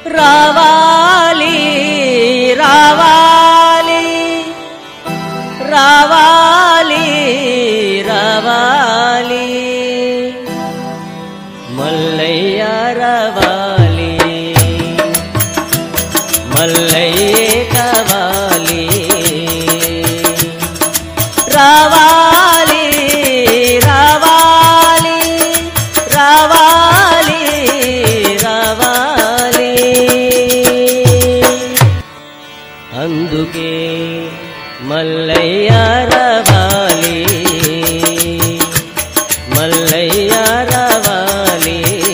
రావాలి రావాలి రావాలి రావాలి మల్లయ్య రావాలి మల్లయ్యే కావాలి రావాలి రావాలి రావాలి రావాలి అందుకే మల్లయ్య రావాలి మల్లయ్య రావాలి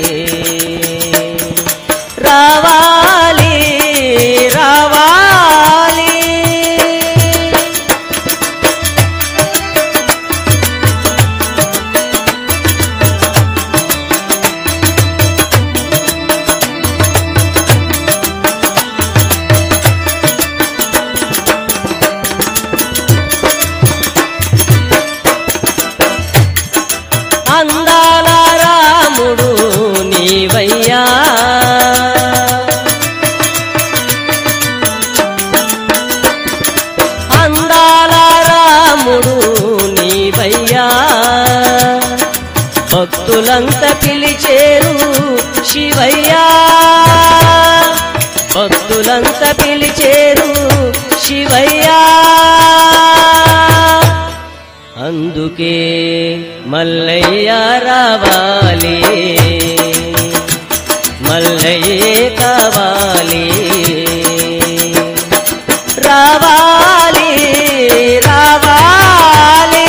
రావాలి రావాలి అందాల రాముడు నీవయ్యా అందాల రాముడు నీవయ్యా భక్తులంత పిలిచేరు శివయ్యా భక్తులంత పిలిచేరు శివయ్యా అందుకే మల్లయ్య రావాలి మల్లయ్యే కావాలి రావాలి రావాలి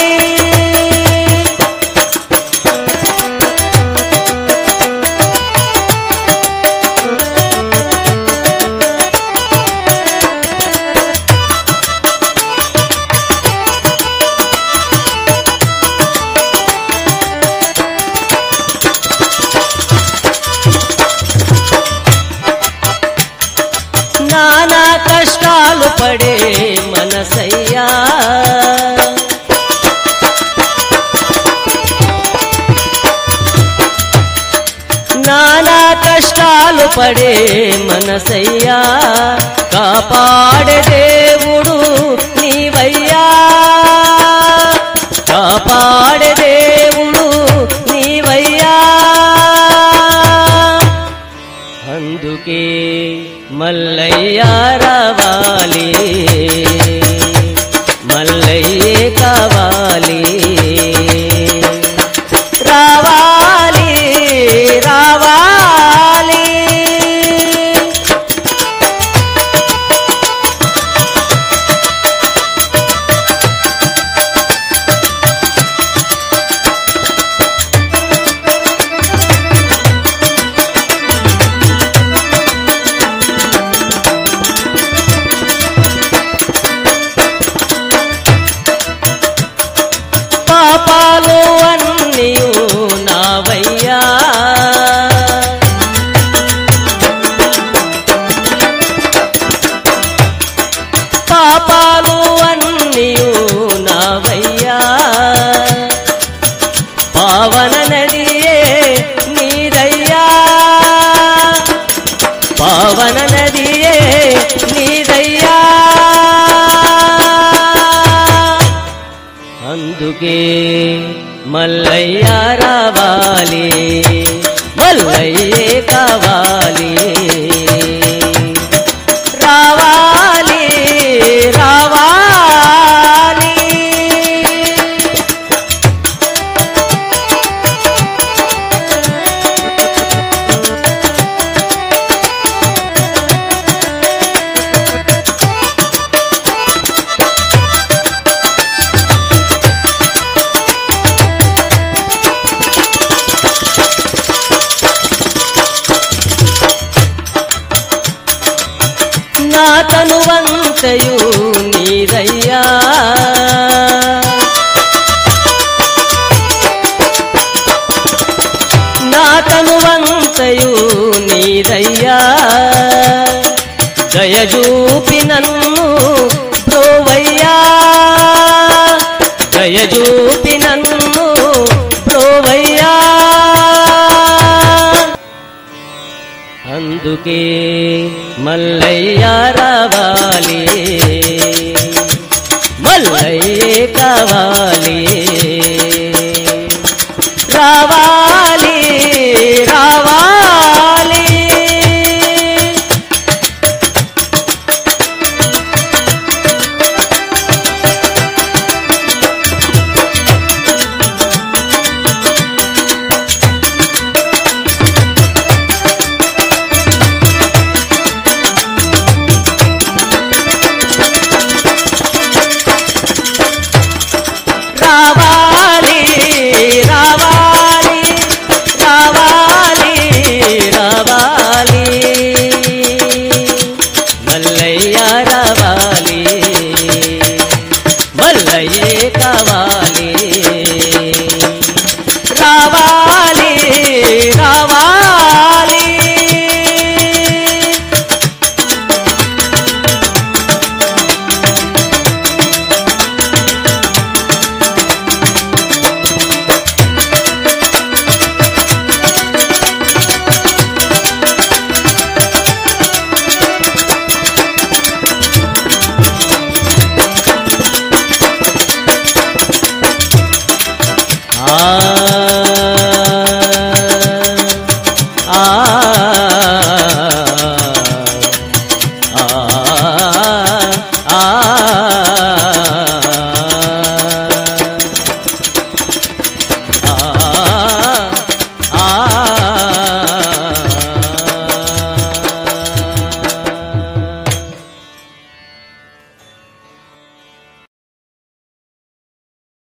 నానా కష్టాలు పడే మనసయ్యా నానా కష్టాలు పడే మనసయ్యా కాపాడే దేవుడు నీవయ్యా కాపాడే దేవుడు నీవయ్యా అందుకే మల్లయ్య రావాలి మల్లయ్యే కావాలి రావాలి రావాలి పాపాలు అన్నీ నావయ్యా పాపాలు అన్నీ నావయ్యా పావన నదియే నీదయ్యా పావన నదియే నీదయ్యా అందుకే మల్లయ్య రావాలి మల్లయ్యే కావాలి రావాలి రావాలి నా తనువంతయు నీదయ్యా నా తనువంతయు నీదయ్యా దయజూపి నన్ను బ్రోవయ్యా దయజూపి నన్ను బ్రోవయ్యా అందుకే మల్లయ్య రావాలి మల్లయ్యే కావాలి రావాలి